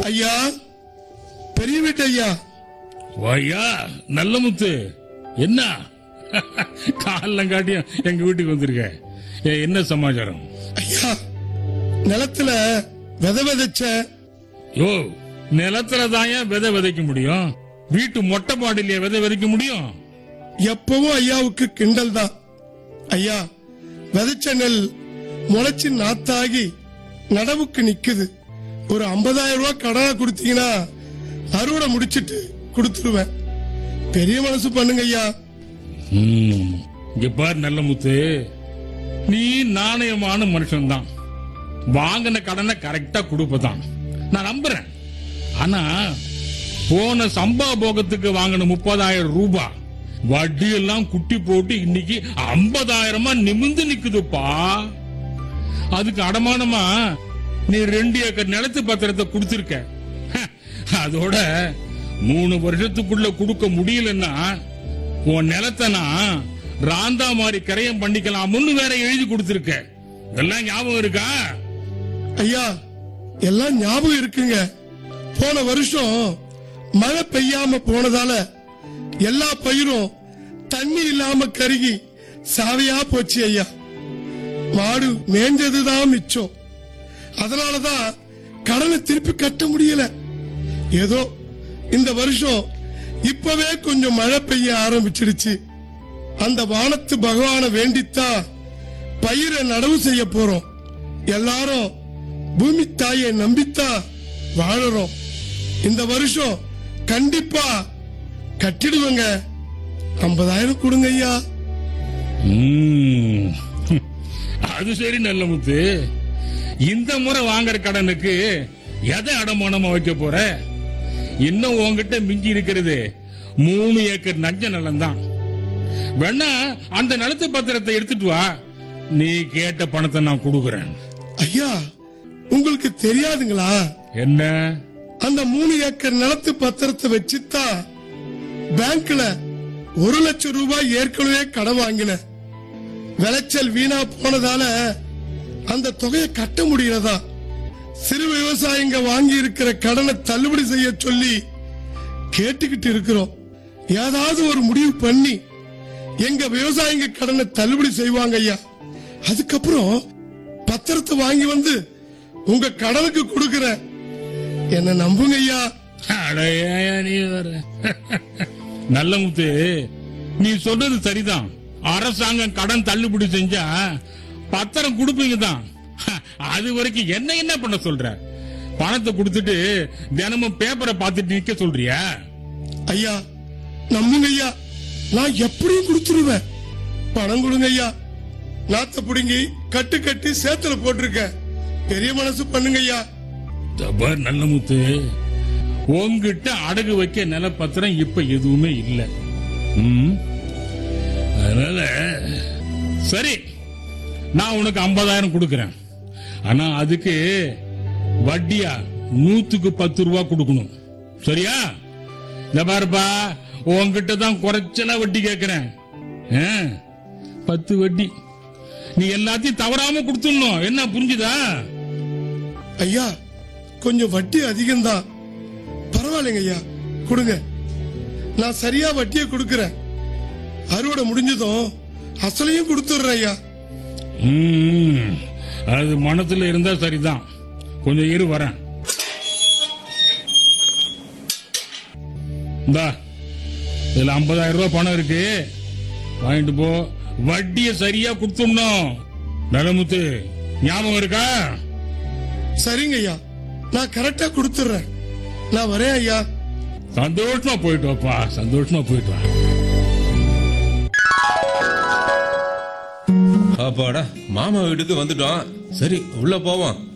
ஐயா பெரிய வீட்டு ஐயா வாயா நல்ல முத்து என்ன காலம் காட்டியும் எங்க வீட்டுக்கு வந்திருக்க ஏ, என்ன சமாச்சாரம் ஐயா நிலத்துல வித விதைச்ச யோ நிலத்துல தான் ஏன் விதை விதைக்க முடியும் வீட்டு மொட்டை மாடிலேயே விதை விதைக்க முடியும் எப்பவும் ஐயாவுக்கு கிண்டல் தான் ஐயா விதைச்ச நெல் முளைச்சு நாத்தாகி நடவுக்கு நிக்குது ஒரு 50000 ரூபாய் கடனா கொடுத்தீங்கன்னா அறுவடை முடிச்சிட்டு கொடுத்துருவேன் பெரிய மனசு பண்ணுங்க ஐயா ம், இங்க பாரு நல்ல முத்து நீ நாணயமான மனுஷன்தான் வாங்கின கடனை கரெக்டா கொடுப்பதான் நான் நம்புறேன் ஆனா போன சம்பா போகத்துக்கு வாங்கின முப்பதாயிரம் ரூபாய் வட்டி எல்லாம் குட்டி போட்டு இன்னைக்கு ஐம்பதாயிரமா நிமிந்து நிக்குதுப்பா அதுக்கு அடமானமா நீ ரெண்டு ஏக்கர் நிலத்து பத்திரத்தை கொடுத்திருக்க ஹ, அதோட மூணு வருஷத்துக்குள்ள கொடுக்க முடியலன்னா உன் நிலத்தை நான் ராந்தா மாதிரி கரையம் பண்ணிக்கலாம்னு வேற எழுதி கொடுத்திருக்க இதெல்லாம் ஞாபகம் இருக்கா ஐயா எல்லாம் ஞாபகம் இருக்குங்க போன வருஷம் மழை பெய்யாம போனதால எல்லா பயிரும் தண்ணி இல்லாம கருகி சாவையா போச்சு ஐயா மாடு மேஞ்சதுதான் மிச்சம் அதனாலதான் கடனை திருப்பி கட்ட முடியல ஏதோ இந்த வருஷம் இப்பவே கொஞ்சம் மழை பெய்ய ஆரம்பிச்சிடுச்சு அந்த வானத்து பகவானை வேண்டித்தான் பயிரை நடவு செய்ய போறோம் எல்லாரும் பூமி தாயை நம்பித்தான் வாழறோம் இந்த வருஷம் கண்டிப்பா கட்டிடுவேங்க ஐம்பதாயிரம் கொடுங்க ஐயா ம். அது சரி நல்ல முத்து இந்த முறை வாங்குற கடனுக்கு எதை அடமானமா வைக்க போற இன்னும் உன்கிட்ட மிஞ்சி இருக்கிறது மூணு ஏக்கர் நஞ்ச நிலம் தான் வேணா அந்த நிலத்து பத்திரத்தை எடுத்துட்டு வா நீ கேட்ட பணத்தை நான் கொடுக்கறேன் ஐயா உங்களுக்கு தெரியாதுங்களா என்ன அந்த மூணு ஏக்கர் நிலத்து பத்திரத்தை வச்சுதான் பேங்க்ல ஒரு லட்சம் ரூபாய் ஏற்கனவே கடன் வாங்கினேன் விளைச்சல் வீணா போனதால அந்த தொகையை கட்ட முடியலதா சிறு விவசாயிங்க வாங்கி இருக்கிற கடனை தள்ளுபடி செய்ய சொல்லி கேட்டுக்கிட்டு இருக்கிறோம் ஏதாவது ஒரு முடிவு பண்ணி எங்க விவசாயிங்க கடனை தள்ளுபடி செய்வாங்க ஐயா அதுக்கப்புறம் பத்திரத்தை வாங்கி வந்து உங்க கடனுக்கு கொடுக்கிறேன் என்ன நம்புங்க ஐயா அட ஏன் நீ வேற நல்ல முத்து நீ சொல்றது சரிதான் அரசாங்கம் கடன் தள்ளுபடி செஞ்சா பத்திரம் கொடுப்பீங்க தான் அது வரைக்கும் என்ன என்ன பண்ண சொல்ற பணத்தை கொடுத்துட்டு தினமும் பேப்பரை பார்த்துட்டு நிக்க சொல்றியா ஐயா நம்புங்க ஐயா நான் எப்படியும் கொடுத்துருவேன் பணம் கொடுங்க ஐயா நாத்த புடுங்கி கட்டு கட்டி சேத்துல போட்டிருக்கேன் பெரிய மனசு பண்ணுங்க ஐயா தபார் நல்ல முத்து உன்கிட்ட அடகு வைக்க நிலப்பத்திரம் இப்ப எதுவுமே இல்ல ம்? அதனால சரி நான் உனக்கு ஐம்பதாயிரம் கொடுக்கறேன் ஆனா அதுக்கு வட்டியா நூத்துக்கு பத்து ரூபா கொடுக்கணும் சரியா இந்த பாருப்பா உன்கிட்ட தான் குறைச்சலா வட்டி கேட்கிறேன் ஆ, பத்து வட்டி நீ எல்லாத்தையும் தவறாம கொடுத்துடணும் என்ன புரிஞ்சுதா ஐயா கொஞ்சம் வட்டி அதிகம்தான் பரவாயில்லைங்க ஐயா கொடுங்க நான் சரியா வட்டியை கொடுக்கறேன் அறுவடை முடிஞ்சதும் அசலையும் கொடுத்துடுறேன் ஐயா ம், அது மனத்துல இருந்தா சரிதான் கொஞ்சம் இரு வரேன் இந்தா இதுல 50000 ரூபாய் பணம் இருக்கு வாங்கிட்டு போ வட்டியை சரியா கொடுத்துடணும் நலமுத்து ஞாபகம் இருக்கா சரிங்க ஐயா நான் கரெக்டா கொடுத்துடுறேன் நான் வரேன் ஐயா சந்தோஷமா போயிட்டு வாப்பா சந்தோஷமா போயிட்டு வா அப்பாடா மாமா வீட்டுக்கு வந்துட்டோம் சரி உள்ள போவோம்